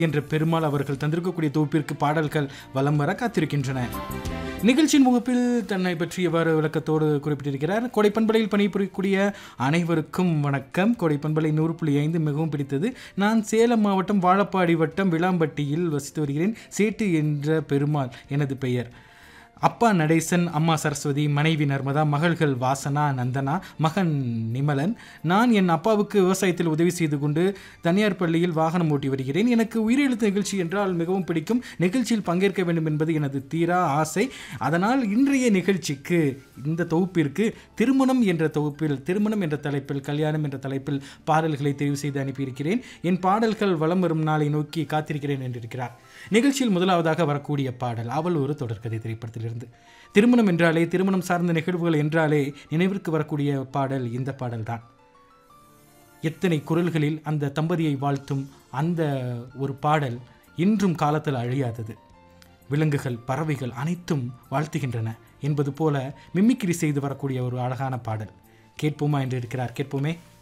என்ற பெருமாள் அவர்கள் தந்திருக்கக்கூடிய தொகுப்பிற்கு பாடல்கள் வலம் வர காத்திருக்கின்றன நிகழ்ச்சியின் முகப்பில் தன்னை பற்றியவாறு விளக்கத்தோடு குறிப்பிட்டிருக்கிறார் கொடைப்பண்பலையில் பணிபுரியக்கூடிய அனைவருக்கும் வணக்கம் கொடைப்பண்பலை நூறு புள்ளி ஐந்து மிகவும் பிடித்தது நான் சேலம் மாவட்டம் வாழப்பாடி வட்டம் விளாம்பட்டியில் வசித்து வருகிறேன் சேட்டு என்ற பெருமாள் எனது பெயர் அப்பா நடேசன் அம்மா சரஸ்வதி மனைவி நர்மதா மகள்கள் வாசனா நந்தனா மகன் நிமலன் நான் என் அப்பாவுக்கு விவசாயத்தில் உதவி செய்து கொண்டு தனியார் பள்ளியில் வாகனம் ஓட்டி வருகிறேன் எனக்கு உயிரெழுத்து நிகழ்ச்சி என்றால் மிகவும் பிடிக்கும் நிகழ்ச்சியில் பங்கேற்க வேண்டும் என்பது எனது தீரா ஆசை அதனால் இன்றைய நிகழ்ச்சிக்கு இந்த தொகுப்பிற்கு திருமணம் என்ற தொகுப்பில் திருமணம் என்ற தலைப்பில் கல்யாணம் என்ற தலைப்பில் பாடல்களை தெரிவு செய்து அனுப்பியிருக்கிறேன் என் பாடல்கள் வலம் வரும் நாளை நோக்கி காத்திருக்கிறேன் என்றிருக்கிறார் நிகழ்ச்சியில் முதலாவதாக வரக்கூடிய பாடல் அவள் ஒரு தொடர்கதை திரைப்படத்திலிருந்து திருமணம் என்றாலே திருமணம் சார்ந்த நிகழ்வுகள் என்றாலே நினைவிற்கு வரக்கூடிய பாடல் இந்த பாடல்தான் எத்தனை குரல்களில் அந்த தம்பதியை வாழ்த்தும் அந்த ஒரு பாடல் இன்றும் காலத்தில் அழியாதது விலங்குகள் பறவைகள் அனைத்தும் வாழ்த்துகின்றன என்பது போல மிமிக்ரி செய்து வரக்கூடிய ஒரு அழகான பாடல் கேட்போமா என்று இருக்கிறார் கேட்போமே